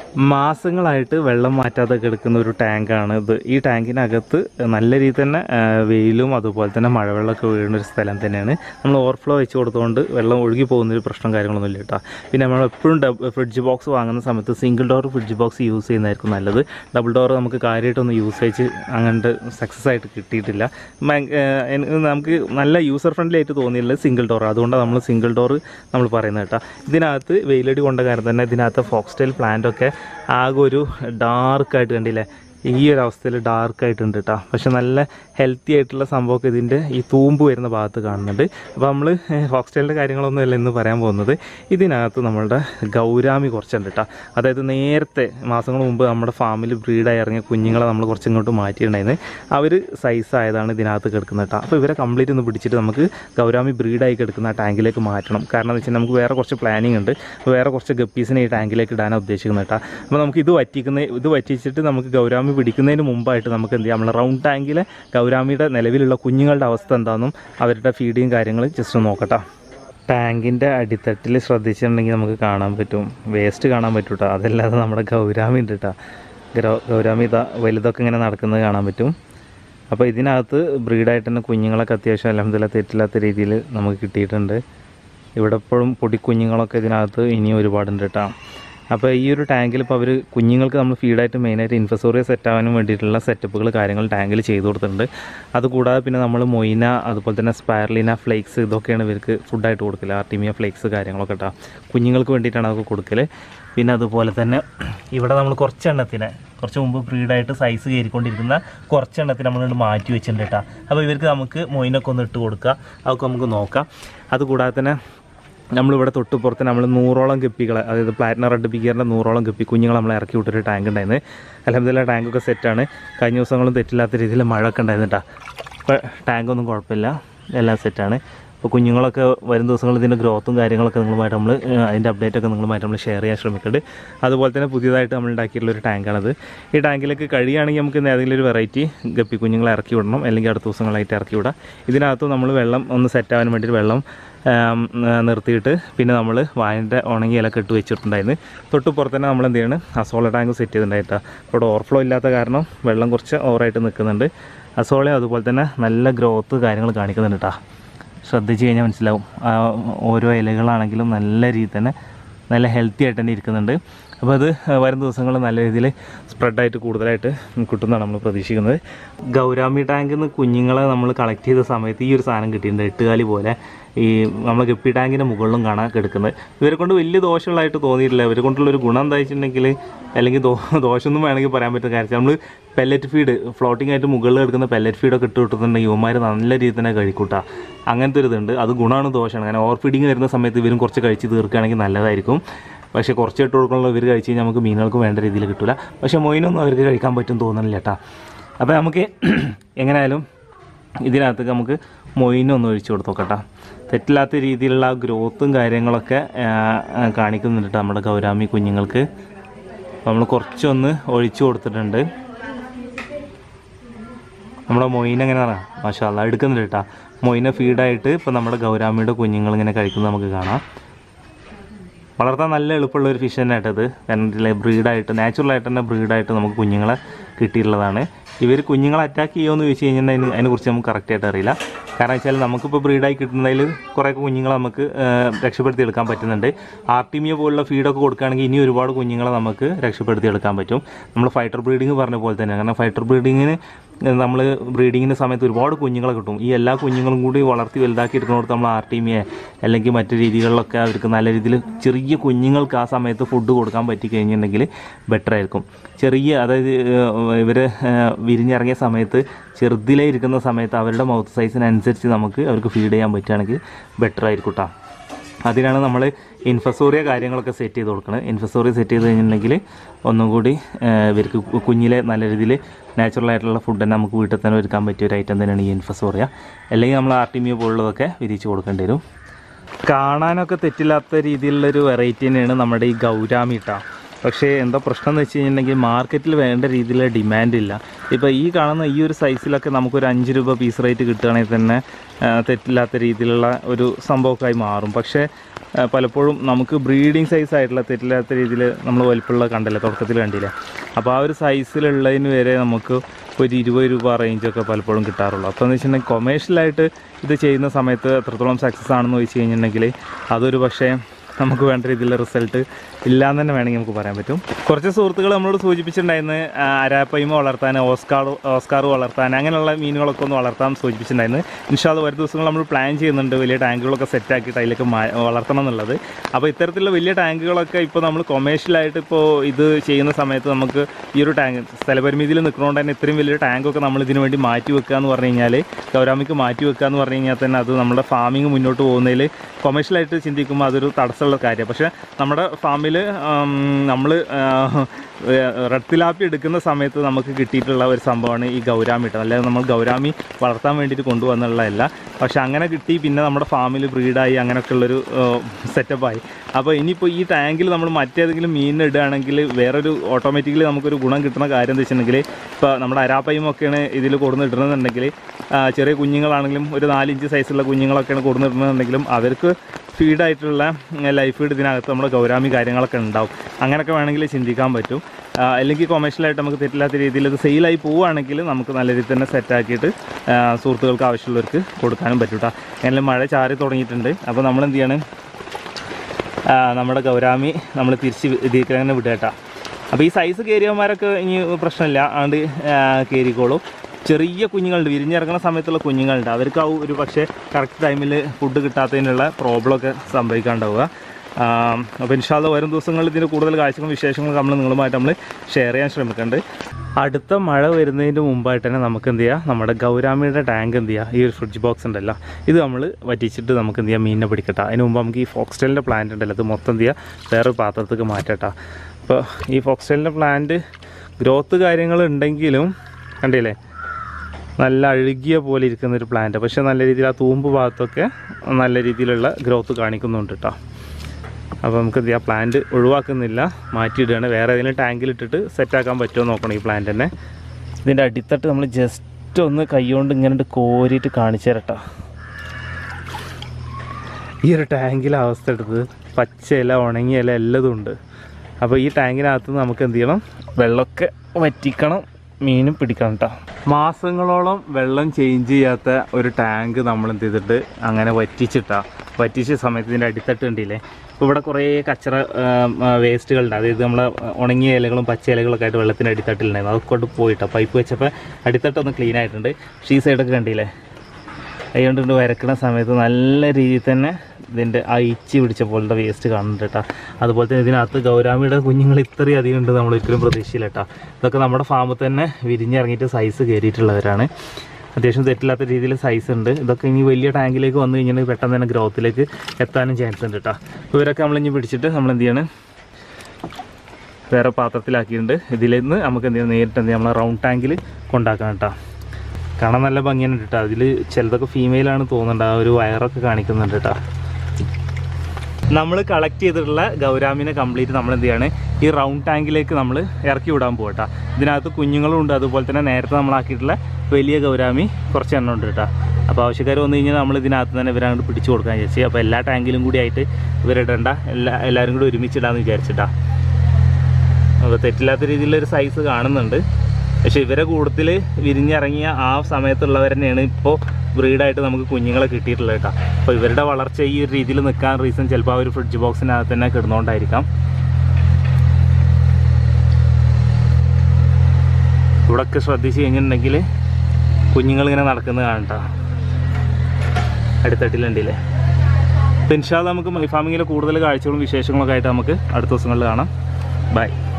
മാസങ്ങളായിട്ട് വെള്ളം മാറ്റാതെ കിടക്കുന്ന ഒരു ടാങ്കാണ് ഇത് ഈ ടാങ്കിനകത്ത് നല്ല രീതിയിൽ തന്നെ ആ, വെയിലും അതുപോലെ തന്നെ മഴവെള്ളമൊക്കെ വീഴുന്ന ഒരു സ്ഥലം തന്നെയാണ് നമ്മൾ ഓവർഫ്ലോ വെച്ച് കൊടുത്തുകൊണ്ട് വെള്ളം ഒഴുകി പോകുന്നൊരു പ്രശ്നം കാര്യങ്ങളൊന്നും ഇല്ല കേട്ടോ പിന്നെ നമ്മൾ എപ്പോഴും ഡബ് ഫ്രിഡ്ജ് ബോക്സ് വാങ്ങുന്ന സമയത്ത് single door fridge box use ചെയ്യുന്നതായിരിക്കും നല്ലത് ഡബിൾ ഡോർ നമുക്ക് കാര്യമായിട്ടൊന്നും യൂസേജ് അങ്ങോട്ട് സക്സസ് ആയിട്ട് കിട്ടിയിട്ടില്ല ഭയങ്ക- ഏഹ് എനിക്ക് നമുക്ക് നല്ല യൂസർ ഫ്രണ്ട്ലി ആയിട്ട് തോന്നിയില്ല സിംഗിൾ ഡോർ അതുകൊണ്ടാണ് നമ്മൾ സിംഗിൾ ഡോർ നമ്മൾ പറയുന്നത് കേട്ടോ ഇതിനകത്ത് വെയിലടി കൊണ്ട കാരണം തന്നെ ഇതിനകത്ത് ഫോക്സ്റ്റൈൽ പ്ലാന്റ് ഒക്കെ ആകെ ഒരു ഡാർക്കായിട്ട് കണ്ടില്ലേ ഈ ഒരു അവസ്ഥയിൽ ഡാർക്ക് ആയിട്ടുണ്ട് കേട്ടോ പക്ഷെ നല്ല ഹെൽത്തി ആയിട്ടുള്ള സംഭവമൊക്കെ ഇതിൻ്റെ ഈ തൂമ്പ് വരുന്ന ഭാഗത്ത് കാണുന്നുണ്ട് അപ്പോൾ നമ്മൾ ഫോക്സ്റ്റൈലിൻ്റെ കാര്യങ്ങളൊന്നും അല്ല ഇന്ന് പറയാൻ പോകുന്നത് ഇതിനകത്ത് നമ്മളുടെ ഗൗരാമി കുറച്ചുണ്ട് കേട്ടോ അതായത് നേരത്തെ മാസങ്ങൾ മുമ്പ് നമ്മുടെ ഫാമിൽ ബ്രീഡായി ഇറങ്ങിയ കുഞ്ഞുങ്ങളെ നമ്മൾ കുറച്ച് ഇങ്ങോട്ട് മാറ്റിയിട്ടുണ്ടായിരുന്നു അവർ സൈസ് ആയതാണ് ഇതിനകത്ത് കിടക്കുന്നത് കേട്ടോ അപ്പോൾ ഇവരെ കംപ്ലീറ്റ് ഒന്ന് പിടിച്ചിട്ട് നമുക്ക് ഗൗരാമി ബ്രീഡായി കിടക്കുന്ന ആ ടാങ്കിലേക്ക് മാറ്റണം കാരണം എന്ന് വെച്ചാൽ നമുക്ക് വേറെ കുറച്ച് പ്ലാനിങ് ഉണ്ട് അപ്പോൾ വേറെ കുറച്ച് ഗപ്പീസിനെ ഈ ടാങ്കിലേക്ക് ഇടാനാണ് ഉദ്ദേശിക്കുന്നത് കേട്ടോ അപ്പോൾ നമുക്ക് ഇത് വറ്റിക്കുന്ന ഇത് വറ്റിച്ചിട്ട് നമുക്ക് ഗൗരാമി പിടിക്കുന്നതിന് മുമ്പായിട്ട് നമുക്ക് എന്ത് ചെയ്യാം നമ്മൾ റൗണ്ട് ടാങ്കിലെ ഗൗരാമിയുടെ നിലവിലുള്ള കുഞ്ഞുങ്ങളുടെ അവസ്ഥ എന്താണെന്നും അവരുടെ ഫീഡിങ് കാര്യങ്ങൾ ജസ്റ്റ് ഒന്ന് നോക്കട്ടോ ടാങ്കിൻ്റെ അടിത്തട്ടിൽ ശ്രദ്ധിച്ചിട്ടുണ്ടെങ്കിൽ നമുക്ക് കാണാൻ പറ്റും വേസ്റ്റ് കാണാൻ പറ്റും കേട്ടോ അതല്ലാതെ നമ്മുടെ ഗൗരാമി ഉണ്ട് കേട്ടോ ഗ്രൗ- ഗൗരാമി ഇതാ വലുതൊക്കെ ഇങ്ങനെ നടക്കുന്നത് കാണാൻ പറ്റും അപ്പോൾ ഇതിനകത്ത് ബ്രീഡായിട്ട് തന്നെ കുഞ്ഞുങ്ങളൊക്കെ അത്യാവശ്യം അലഹമില്ല തെറ്റില്ലാത്ത രീതിയിൽ നമുക്ക് കിട്ടിയിട്ടുണ്ട് ഇവിടെ ഇപ്പോഴും പൊടിക്കുഞ്ഞുങ്ങളൊക്കെ ഇതിനകത്ത് ഇനിയും ഒരുപാടുണ്ട് കേട്ടോ അപ്പോൾ ഈ ഒരു ടാങ്കിൽ ഇപ്പോൾ അവർ കുഞ്ഞുങ്ങൾക്ക് നമ്മൾ ഫീഡായിട്ട് മെയിനായിട്ട് ഇൻഫസോറിയ സെറ്റ് ആവാനും വേണ്ടിയിട്ടുള്ള സെറ്റപ്പുകൾ കാര്യങ്ങൾ ടാങ്കിൽ ചെയ്തു കൊടുത്തിട്ടുണ്ട് അതുകൂടാതെ പിന്നെ നമ്മൾ മൊയ്ന അതുപോലെ തന്നെ സ്പൈർലിന ഫ്ലേക്സ് ഇതൊക്കെയാണ് ഇവർക്ക് ഫുഡായിട്ട് കൊടുക്കൽ ആർട്ടിമിയ ഫ്ലേക്സ് കാര്യങ്ങളൊക്കെ കേട്ടോ കുഞ്ഞുങ്ങൾക്ക് വേണ്ടിയിട്ടാണ് അതൊക്കെ കൊടുക്കൽ പിന്നെ അതുപോലെ തന്നെ ഇവിടെ നമ്മൾ കുറച്ചെണ്ണത്തിനെ കുറച്ച് മുമ്പ് ബ്രീഡായിട്ട് സൈസ് കയറിക്കൊണ്ടിരിക്കുന്ന കുറച്ചെണ്ണത്തിന് നമ്മൾ മാറ്റി വെച്ചിട്ടുണ്ട് കേട്ടോ അപ്പോൾ ഇവർക്ക് നമുക്ക് മൊയിനൊക്കെ ഒന്ന് ഇട്ട് കൊടുക്കുക അതൊക്കെ നമുക്ക് നോക്കാം അതുകൂടാതെ തന്നെ നമ്മളിവിടെ തൊട്ട് പുറത്ത് നമ്മൾ നൂറോളം ഗപ്പികളെ അതായത് പ്ലാറ്റിന റെഡ് പിക്കറിൻ്റെ നൂറോളം ഗപ്പി കുഞ്ഞുങ്ങൾ നമ്മൾ ഇറക്കി വിട്ടൊരു ടാങ്ക് ഉണ്ടായിരുന്നു അലഹമില്ല ടാങ്കൊക്കെ സെറ്റാണ് കഴിഞ്ഞ ദിവസങ്ങളും തെറ്റില്ലാത്ത രീതിയിൽ മഴയൊക്കെ ഉണ്ടായിരുന്നു കേട്ടോ അപ്പോൾ ടാങ്കൊന്നും കുഴപ്പമില്ല എല്ലാം സെറ്റാണ് അപ്പോൾ കുഞ്ഞുങ്ങളൊക്കെ വരും ദിവസങ്ങളിൽ ഇതിൻ്റെ ഗ്രോത്തും കാര്യങ്ങളൊക്കെ നിങ്ങളുമായിട്ട് നമ്മൾ ഏഹ്, അതിൻ്റെ അപ്ഡേറ്റ് ഒക്കെ നിങ്ങളുമായിട്ട് നമ്മൾ ഷെയർ ചെയ്യാൻ ശ്രമിക്കുന്നുണ്ട് അതുപോലെ തന്നെ പുതിയതായിട്ട് നമ്മൾ ഉണ്ടാക്കിയിട്ടുള്ള ഒരു ടാങ്കാണത് ഈ ടാങ്കിലേക്ക് കഴിയുകയാണെങ്കിൽ നമുക്ക് ഇന്ന് ഏതെങ്കിലും ഒരു വെറൈറ്റി ഗപ്പി കുഞ്ഞുങ്ങളെ ഇറക്കി വിടണം അല്ലെങ്കിൽ അടുത്ത ദിവസങ്ങളായിട്ട് ഇറക്കി വിടാം ഇതിനകത്ത് നമ്മൾ വെള്ളം ഒന്ന് സെറ്റ് ആവാൻ വേണ്ടി വെള്ളം ആം, ആ, നിർത്തിയിട്ട് പിന്നെ നമ്മൾ വായൻ്റെ ഉണങ്ങിയ ഇലക്കെ ഇട്ട് വെച്ചിട്ടുണ്ടായിരുന്നു തൊട്ട് പുറത്ത് തന്നെ നമ്മൾ എന്ത് ചെയ്യണം അസോള ടാങ്ക് സെറ്റ് ചെയ്തിട്ടുണ്ടായിട്ടാണ് ഇവിടെ ഓവർഫ്ലോ ഇല്ലാത്ത കാരണം വെള്ളം കുറച്ച് ഓവറായിട്ട് നിൽക്കുന്നുണ്ട് അസോളയും അതുപോലെ തന്നെ നല്ല ഗ്രോത്ത് കാര്യങ്ങൾ കാണിക്കുന്നുണ്ട് കേട്ടോ ശ്രദ്ധിച്ച് കഴിഞ്ഞാൽ മനസ്സിലാവും ആ ഓരോ ഇലകളാണെങ്കിലും നല്ല രീതിയിൽ തന്നെ നല്ല ഹെൽത്തി ആയിട്ട് തന്നെ ഇരിക്കുന്നുണ്ട് അപ്പോൾ അത് വരും ദിവസങ്ങളിൽ നല്ല രീതിയിൽ സ്പ്രെഡായിട്ട് കൂടുതലായിട്ട് കിട്ടുമെന്നാണ് നമ്മൾ പ്രതീക്ഷിക്കുന്നത് ഗൗരാമി ടാങ്കിൽ നിന്ന് കുഞ്ഞുങ്ങളെ നമ്മൾ കളക്ട് ചെയ്ത സമയത്ത് ഈ ഒരു സാധനം കിട്ടിയിട്ടുണ്ട് എട്ടുകാലി പോലെ ഈ നമ്മളെ ഗപ്പി ടാങ്കിൻ്റെ മുകളിലും കാണാൻ കിടക്കുന്നത് ഇവരെ കൊണ്ട് വലിയ ദോഷമുള്ളതായിട്ട് തോന്നിയിട്ടില്ല ഇവരെ കൊണ്ടുള്ള ഒരു ഗുണം എന്താ വെച്ചിട്ടുണ്ടെങ്കിൽ അല്ലെങ്കിൽ ദോ ദോഷമൊന്നും വേണമെങ്കിൽ പറയാൻ പറ്റുന്ന കാര്യം നമ്മൾ പെല്ലറ്റ് ഫീഡ് ഫ്ലോട്ടിംഗ് ആയിട്ട് മുകളിൽ കിടക്കുന്ന പെല്ലറ്റ് ഫീഡൊക്കെ ഇട്ട് കിട്ടുന്നുണ്ടെങ്കിൽ ഇവന്മാർ നല്ല രീതിയിൽ തന്നെ കഴിക്കൂട്ടാ അങ്ങനത്തെ ഒരു ഇതുണ്ട് അത് ഗുണമാണ് ദോഷമാണ് കാരണം ഓവർ ഫീഡിങ് വരുന്ന സമയത്ത് ഇവരും കുറച്ച് കഴിച്ച് തീർക്കുകയാണെങ്കിൽ നല്ലതായിരിക്കും പക്ഷേ കുറച്ച് ഇട്ട് കൊടുക്കാനുള്ള ഇവർ കഴിച്ച് കഴിഞ്ഞാൽ നമുക്ക് മീനുകൾക്ക് വേണ്ട രീതിയിൽ കിട്ടില്ല പക്ഷേ മൊയിനൊന്നും അവർക്ക് കഴിക്കാൻ പറ്റും തോന്നുന്നില്ല കേട്ടോ അപ്പോൾ നമുക്ക് എങ്ങനെയായാലും ഇതിനകത്തേക്ക് നമുക്ക് മൊയിനൊന്ന് ഒഴിച്ചു കൊടുത്തു നോക്കട്ടോ തെറ്റില്ലാത്ത രീതിയിലുള്ള ആ ഗ്രോത്തും കാര്യങ്ങളൊക്കെ ആ, ആ, കാണിക്കുന്നുണ്ട് ട്ടോ നമ്മുടെ ഗൗരാമി കുഞ്ഞുങ്ങൾക്ക് അപ്പോൾ നമ്മൾ കുറച്ചൊന്ന് ഒഴിച്ചു കൊടുത്തിട്ടുണ്ട് നമ്മുടെ മൊയിൻ എങ്ങനെ പറയാം മാഷാല്ല എടുക്കുന്നുണ്ട് കേട്ടോ മൊയിനെ ഫീഡായിട്ട് ഇപ്പോൾ നമ്മുടെ ഗൗരാമിയുടെ കുഞ്ഞുങ്ങൾ ഇങ്ങനെ കഴിക്കുന്നത് നമുക്ക് കാണാം വളർത്താൻ നല്ല എളുപ്പമുള്ള ഒരു ഫിഷ് തന്നെ ആയിട്ടത് കാരണം ഇതിലെ ബ്രീഡായിട്ട് നാച്ചുറലായിട്ട് തന്നെ ബ്രീഡായിട്ട് നമുക്ക് കുഞ്ഞുങ്ങളെ കിട്ടിയിട്ടുള്ളതാണ് ഇവർ കുഞ്ഞുങ്ങളെ അറ്റാക്ക് ചെയ്യുമെന്ന് ചോദിച്ചു കഴിഞ്ഞാൽ അതിന് അതിനെക്കുറിച്ച് നമുക്ക് കറക്റ്റായിട്ട് അറിയില്ല കാരണം വെച്ചാൽ നമുക്കിപ്പോൾ ബ്രീഡായി കിട്ടുന്നതിൽ കുറേ കുഞ്ഞുങ്ങളെ നമുക്ക് ആ, രക്ഷപ്പെടുത്തി എടുക്കാൻ പറ്റുന്നുണ്ട് ആർട്ടിമിയ പോലുള്ള ഫീഡൊക്കെ കൊടുക്കുകയാണെങ്കിൽ ഇനി ഒരുപാട് കുഞ്ഞുങ്ങളെ നമുക്ക് രക്ഷപ്പെടുത്തി എടുക്കാൻ പറ്റും നമ്മൾ ഫൈറ്റർ ബ്രീഡിങ് പറഞ്ഞ പോലെ തന്നെ കാരണം ഫൈറ്റർ ബ്രീഡിങ്ങിന് നമ്മൾ ബ്രീഡിങ്ങിൻ്റെ സമയത്ത് ഒരുപാട് കുഞ്ഞുങ്ങളെ കിട്ടും ഈ എല്ലാ കുഞ്ഞുങ്ങളും കൂടി വളർത്തി വലുതാക്കി എടുക്കുന്നിടത്ത് നമ്മൾ ആർട്ടിമിയെ അല്ലെങ്കിൽ മറ്റു രീതികളിലൊക്കെ അവർക്ക് നല്ല രീതിയിൽ ചെറിയ കുഞ്ഞുങ്ങൾക്ക് ആ സമയത്ത് ഫുഡ് കൊടുക്കാൻ പറ്റി കഴിഞ്ഞിട്ടുണ്ടെങ്കിൽ ബെറ്റർ ആയിരിക്കും ചെറിയ അതായത് ഇവർ വിരിഞ്ഞിറങ്ങിയ സമയത്ത് ചെറുതിലേ ഇരിക്കുന്ന സമയത്ത് അവരുടെ മൗത്ത് സൈസിനനുസരിച്ച് നമുക്ക് അവർക്ക് ഫീഡ് ചെയ്യാൻ പറ്റുകയാണെങ്കിൽ ബെറ്റർ ആയിരിക്കും കേട്ടോ അതിനാണ് നമ്മൾ ഇൻഫസോറിയ കാര്യങ്ങളൊക്കെ സെറ്റ് ചെയ്ത് കൊടുക്കുന്നത് ഇൻഫസോറിയ സെറ്റ് ചെയ്ത് കഴിഞ്ഞിട്ടുണ്ടെങ്കിൽ ഒന്നും കൂടി ആ, ഇവർക്ക് കു- കുഞ്ഞിലെ നല്ല രീതിയിൽ നാച്ചുറൽ ആയിട്ടുള്ള ഫുഡ് തന്നെ നമുക്ക് വീട്ടിൽ തന്നെ ഒരുക്കാൻ പറ്റിയ ഒരു ഐറ്റം തന്നെയാണ് ഈ ഇൻഫസോറിയ അല്ലെങ്കിൽ നമ്മൾ ആർട്ടിമിയോ പോലുള്ളതൊക്കെ വിരിച്ച് കൊടുക്കേണ്ടി വരും കാണാനൊക്കെ തെറ്റില്ലാത്ത രീതിയിലുള്ളൊരു വെറൈറ്റി തന്നെയാണ് നമ്മുടെ ഈ ഗൗരാമി ട്ടാ പക്ഷേ എന്താ പ്രശ്നം എന്ന് വെച്ച് കഴിഞ്ഞിട്ടുണ്ടെങ്കിൽ മാർക്കറ്റിൽ വേണ്ട രീതിയിലുള്ള ഡിമാൻഡ് ഇല്ല ഇപ്പോൾ ഈ കാണുന്ന ഈ ഒരു സൈസിലൊക്കെ നമുക്കൊരു അഞ്ച് രൂപ പീസ് റേറ്റ് കിട്ടുകയാണെങ്കിൽ തന്നെ ആ, തെറ്റില്ലാത്ത രീതിയിലുള്ള ഒരു സംഭവമൊക്കെയായി മാറും പക്ഷേ ആ, പലപ്പോഴും നമുക്ക് ബ്രീഡിങ് സൈസ് ആയിട്ടുള്ള തെറ്റില്ലാത്ത രീതിയിൽ നമ്മൾ വലിപ്പമുള്ള കണ്ടില്ല തുടക്കത്തിൽ കണ്ടില്ല അപ്പോൾ ആ ഒരു സൈസിലുള്ളതിന് വരെ നമുക്ക് ഒരു ഇരുപത് രൂപ റേഞ്ചൊക്കെ പലപ്പോഴും കിട്ടാറുള്ളൂ അപ്പോൾ എന്ന് വെച്ചിട്ടുണ്ടെങ്കിൽ കൊമേഴ്ഷ്യലായിട്ട് ഇത് ചെയ്യുന്ന സമയത്ത് എത്രത്തോളം സക്സസ് ആണെന്ന് ചോദിച്ചു കഴിഞ്ഞിട്ടുണ്ടെങ്കിൽ അതൊരു പക്ഷേ നമുക്ക് വേണ്ട രീതിയിലുള്ള റിസൾട്ട് ഇല്ലാന്ന് തന്നെ വേണമെങ്കിൽ നമുക്ക് പറയാൻ പറ്റും കുറച്ച് സുഹൃത്തുക്കൾ നമ്മളോട് സൂചിപ്പിച്ചിട്ടുണ്ടായിരുന്നു ആ, അരാപ്പയ്മ വളർത്താൻ ഓസ്കാർ ഓസ്കാർ വളർത്താൻ അങ്ങനെയുള്ള മീനുകളൊക്കെ ഒന്ന് വളർത്താൻ സൂചിപ്പിച്ചിട്ടുണ്ടായിരുന്നു ഇൻഷാല് വരും ദിവസങ്ങൾ നമ്മൾ പ്ലാൻ ചെയ്യുന്നുണ്ട് വലിയ ടാങ്കുകളൊക്കെ സെറ്റ് ആക്കിയിട്ട് അതിലേക്ക് മാ- വളർത്തണം എന്നുള്ളത് അപ്പോൾ ഇത്തരത്തിലുള്ള വലിയ ടാങ്കുകളൊക്കെ ഇപ്പോൾ നമ്മൾ കൊമേഴ്ഷ്യലായിട്ട് ഇപ്പോൾ ഇത് ചെയ്യുന്ന സമയത്ത് നമുക്ക് ഈ ഒരു ടാങ്ക് സ്ഥലപരിമിതിയിൽ നിൽക്കുന്നതുകൊണ്ട് തന്നെ ഇത്രയും വലിയൊരു ടാങ്കൊക്കെ നമ്മൾ ഇതിനു വേണ്ടി മാറ്റി വെക്കുക എന്ന് പറഞ്ഞു കഴിഞ്ഞാൽ ഗൗരാമിക്ക് മാറ്റി വെക്കുക എന്ന് പറഞ്ഞു കഴിഞ്ഞാൽ തന്നെ അത് നമ്മുടെ ഫാമിംഗ് മുന്നോട്ട് പോകുന്നതിൽ കൊമേഴ്ഷ്യലായിട്ട് ചിന്തിക്കുമ്പോൾ അതൊരു തടസ്സമുള്ള കാര്യമാണ് പക്ഷേ നമ്മുടെ ഫാമിൽ നമ്മൾ റെഡ് തിലാപ്പി എടുക്കുന്ന സമയത്ത് നമുക്ക് കിട്ടിയിട്ടുള്ള ഒരു സംഭവമാണ് ഈ ഗൗരാമി കേട്ടോ അല്ലാതെ നമ്മൾ ഗൗരാമി വളർത്താൻ വേണ്ടിയിട്ട് കൊണ്ടുവന്നുള്ളതല്ല പക്ഷെ അങ്ങനെ കിട്ടി പിന്നെ നമ്മുടെ ഫാമിൽ ബ്രീഡായി അങ്ങനെയൊക്കെയുള്ളൊരു സെറ്റപ്പായി അപ്പോൾ ഇനിയിപ്പോൾ ഈ ടാങ്കിൽ നമ്മൾ മറ്റേതെങ്കിലും മീൻ ഇടുകയാണെങ്കിൽ വേറൊരു ഓട്ടോമാറ്റിക്കലി നമുക്കൊരു ഗുണം കിട്ടുന്ന കാര്യം എന്താ വെച്ചിട്ടുണ്ടെങ്കിൽ ഇപ്പോൾ നമ്മുടെ അരാപ്പയുമൊക്കെയാണ് ഇതിൽ കൊടുന്ന് ഇടുന്നതെന്നുണ്ടെങ്കിൽ ആ, ചെറിയ കുഞ്ഞുങ്ങളാണെങ്കിലും ഒരു നാലിഞ്ച് സൈസുള്ള കുഞ്ഞുങ്ങളൊക്കെയാണ് കൊടുന്ന് ഇടുന്നതെന്നുണ്ടെങ്കിലും അവർക്ക് ഫീഡായിട്ടുള്ള ലൈഫ് ഫീഡ് ഇതിനകത്ത് നമ്മുടെ ഗൗരാമി കാര്യങ്ങളൊക്കെ ഉണ്ടാവും അങ്ങനെയൊക്കെ വേണമെങ്കിൽ ചിന്തിക്കാൻ പറ്റും ആ, അല്ലെങ്കിൽ കൊമേഴ്ഷ്യലായിട്ട് നമുക്ക് തെറ്റില്ലാത്ത രീതിയിൽ ഇത് സെയിലായി പോവുകയാണെങ്കിൽ നമുക്ക് നല്ല രീതിയിൽ തന്നെ സെറ്റാക്കിയിട്ട് സുഹൃത്തുക്കൾക്ക് ആവശ്യമുള്ളവർക്ക് കൊടുക്കാനും പറ്റും കേട്ടോ അങ്ങനെ മഴ ചാറി തുടങ്ങിയിട്ടുണ്ട് അപ്പോൾ നമ്മൾ എന്ത് ചെയ്യാണ് ആ, നമ്മുടെ ഗൗരാമി നമ്മൾ തിരിച്ച് ഇതിലേക്ക് അങ്ങനെ വിടുക കേട്ടോ അപ്പോൾ ഈ സൈസ് കയറിയവന്മാരൊക്കെ ഇനി പ്രശ്നമില്ല അതുകൊണ്ട് കയറിക്കോളൂ ചെറിയ കുഞ്ഞുങ്ങളുണ്ട് വിരിഞ്ഞിറങ്ങുന്ന സമയത്തുള്ള കുഞ്ഞുങ്ങളുണ്ട് അവർക്ക് ആ ഒരു പക്ഷേ കറക്റ്റ് ടൈമിൽ ഫുഡ് കിട്ടാത്തതിനുള്ള പ്രോബ്ലമൊക്കെ സംഭവിക്കാണ്ടാവുക അപ്പോൾ ഇൻഷാല്ല വരും ദിവസങ്ങളിൽ ഇതിൻ്റെ കൂടുതൽ കാഴ്ചകളും വിശേഷങ്ങളും നമ്മൾ നിങ്ങളുമായിട്ട് നമ്മൾ ഷെയർ ചെയ്യാൻ ശ്രമിക്കുന്നുണ്ട് അടുത്ത മഴ വരുന്നതിന് മുമ്പായിട്ട് തന്നെ നമുക്ക് എന്ത് ചെയ്യാം നമ്മുടെ ഗൗരാമിയുടെ ടാങ്ക് എന്ത് ചെയ്യുക ഈ ഒരു ഫ്രിഡ്ജ് ബോക്സ് ഉണ്ടല്ലോ ഇത് നമ്മൾ വറ്റിച്ചിട്ട് നമുക്ക് എന്ത് ചെയ്യാം മീനിനെ പിടിക്കട്ടെ അതിന് മുമ്പ് നമുക്ക് ഈ ഫോക്സ്റ്റൈലിൻ്റെ പ്ലാന്റ് ഉണ്ടല്ലോ അത് മൊത്തം എന്ത് ചെയ്യുക വേറൊരു പാത്രത്തേക്ക് മാറ്റട്ടാ അപ്പോൾ ഈ ഫോക്സ്റ്റൈലിൻ്റെ പ്ലാന്റ് ഗ്രോത്ത് കാര്യങ്ങൾ ഉണ്ടെങ്കിലും കണ്ടില്ലേ നല്ല അഴുകിയ പോലെ ഇരിക്കുന്ന ഒരു പ്ലാന്റ് പക്ഷേ നല്ല രീതിയിൽ ആ തൂമ്പ് ഭാഗത്തൊക്കെ നല്ല രീതിയിലുള്ള ഗ്രോത്ത് കാണിക്കുന്നുണ്ട് കേട്ടോ അപ്പോൾ നമുക്ക് എന്ത് ചെയ്യാം പ്ലാന്റ് ഒഴിവാക്കുന്നില്ല മാറ്റിയിടുകയാണ് വേറെ ഏതെങ്കിലും ടാങ്കിലിട്ടിട്ട് സെറ്റാക്കാൻ പറ്റുമോ നോക്കണം ഈ പ്ലാന്റ് തന്നെ ഇതിൻ്റെ അടിത്തട്ട് നമ്മൾ ജസ്റ്റ് ഒന്ന് കൈകൊണ്ട് ഇങ്ങനെ കോരിയിട്ട് കാണിച്ചു തരട്ടോ ഈ ഒരു ടാങ്കിലെ അവസ്ഥ എടുത്തത് പച്ച ഇല ഉണങ്ങിയ ഇല എല്ലതും ഉണ്ട് അപ്പോൾ ഈ ടാങ്കിനകത്ത് നമുക്ക് എന്ത് ചെയ്യണം വെള്ളമൊക്കെ വറ്റിക്കണം മീനും പിടിക്കണം കേട്ടോ മാസങ്ങളോളം വെള്ളം ചേഞ്ച് ചെയ്യാത്ത ഒരു ടാങ്ക് നമ്മൾ എന്ത് ചെയ്തിട്ട് അങ്ങനെ വറ്റിച്ചിട്ടാ വറ്റിച്ച സമയത്ത് ഇതിൻ്റെ അടിത്തട്ട് കണ്ടില്ലേ ഇപ്പോൾ ഇവിടെ കുറേ കച്ചറ വേസ്റ്റുകളുണ്ട് അതായത് നമ്മളെ ഉണങ്ങിയ ഇലകളും പച്ച ഇലകളൊക്കെ ആയിട്ട് വെള്ളത്തിൻ്റെ അടിത്തട്ടിലുണ്ടായിരുന്നു അതൊക്കെ കൊണ്ട് പോയിട്ടാ പൈപ്പ് വെച്ചപ്പോൾ അടിത്തട്ടൊന്ന് ക്ലീൻ ആയിട്ടുണ്ട് പക്ഷേ ഈ സൈഡൊക്കെ കണ്ടില്ലേ അതുകൊണ്ട് വരക്കുന്ന സമയത്ത് നല്ല രീതിയിൽ തന്നെ ഇതിൻ്റെ ആ ഇച്ചി പിടിച്ച പോലത്തെ വേസ്റ്റ് കാണുന്നുണ്ട് കേട്ടോ അതുപോലെ തന്നെ ഇതിനകത്ത് ഗൗരാമിയുടെ കുഞ്ഞുങ്ങൾ ഇത്രയും അധികം ഉണ്ട് നമ്മൾ ഒരിക്കലും പ്രതീക്ഷയില്ല കേട്ടോ ഇതൊക്കെ നമ്മുടെ ഫാമിൽ തന്നെ വിരിഞ്ഞിറങ്ങിയിട്ട് സൈസ് കയറിയിട്ടുള്ളവരാണ് അത്യാവശ്യം തെറ്റില്ലാത്ത രീതിയിൽ സൈസ് ഉണ്ട് ഇതൊക്കെ ഇനി വലിയ ടാങ്കിലേക്ക് വന്നു കഴിഞ്ഞാൽ പെട്ടെന്ന് തന്നെ ഗ്രോത്തിലേക്ക് എത്താനും ചാൻസ് ഉണ്ട് കേട്ടോ അപ്പോൾ ഇവരൊക്കെ നമ്മളിനി പിടിച്ചിട്ട് നമ്മൾ എന്ത് ചെയ്യണം വേറെ പാത്രത്തിലാക്കിയിട്ടുണ്ട് ഇതിൽ നിന്ന് നമുക്ക് എന്ത് ചെയ്യാം നേരിട്ട് എന്ത് ചെയ്യാം നമ്മളെ റൗണ്ട് ടാങ്കിൽ കൊണ്ടാക്കാം കേട്ടോ കാണാൻ നല്ല ഭംഗിയാണ് കേട്ടോ അതിൽ ചിലതൊക്കെ ഫീമെയിലാണ് തോന്നുന്നുണ്ട് ആ ഒരു വയറൊക്കെ കാണിക്കുന്നുണ്ട് കേട്ടോ നമ്മൾ കളക്ട് ചെയ്തിട്ടുള്ള ഗൗരാമിനെ കംപ്ലീറ്റ് നമ്മൾ എന്ത് ചെയ്യാണ് ഈ റൗണ്ട് ടാങ്കിലേക്ക് നമ്മൾ ഇറക്കി വിടാൻ പോകട്ടോ ഇതിനകത്ത് കുഞ്ഞുങ്ങളും ഉണ്ട് അതുപോലെ തന്നെ നേരത്തെ നമ്മളാക്കിയിട്ടുള്ള വലിയ ഗൗരാമി കുറച്ച് എണ്ണം ഉണ്ട് കേട്ടോ അപ്പോൾ ആവശ്യക്കാർ വന്നു കഴിഞ്ഞാൽ നമ്മൾ ഇതിനകത്ത് തന്നെ ഇവരങ്ങോട്ട് പിടിച്ചു കൊടുക്കാൻ വിചാരിച്ചു അപ്പോൾ എല്ലാ ടാങ്കിലും കൂടി ആയിട്ട് ഇവരിടണ്ട എല്ലാ എല്ലാവരും കൂടി ഒരുമിച്ചിടാന്ന് വിചാരിച്ചിട്ടാ അപ്പോൾ തെറ്റില്ലാത്ത രീതിയിലൊരു സൈസ് കാണുന്നുണ്ട് പക്ഷെ ഇവരെ കൂട്ടത്തിൽ വിരിഞ്ഞിറങ്ങിയ ആ സമയത്തുള്ളവർ തന്നെയാണ് ഇപ്പോൾ ബ്രീഡായിട്ട് നമുക്ക് കുഞ്ഞുങ്ങളെ കിട്ടിയിട്ടുള്ളത് കേട്ടോ അപ്പോൾ ഇവരുടെ വളർച്ച ഈ ഒരു രീതിയിൽ നിൽക്കാൻ റീസൺ ചിലപ്പോൾ ആ ഒരു ഫ്രിഡ്ജ് ബോക്സിനകത്ത് തന്നെ കിടന്നുകൊണ്ടായിരിക്കാം ഇവിടൊക്കെ ശ്രദ്ധിച്ച് കഴിഞ്ഞിട്ടുണ്ടെങ്കിൽ കുഞ്ഞുങ്ങളിങ്ങനെ നടക്കുന്നത് കാണട്ടോ അടുത്തട്ടിലുണ്ടല്ലേ അപ്പോൾ ഇൻഷാല്ല നമുക്ക് മൈ ഫാമിങ്ങിലെ കൂടുതൽ കാഴ്ചകളും വിശേഷങ്ങളൊക്കെ ആയിട്ട് നമുക്ക് അടുത്ത ദിവസങ്ങളിൽ കാണാം ബൈ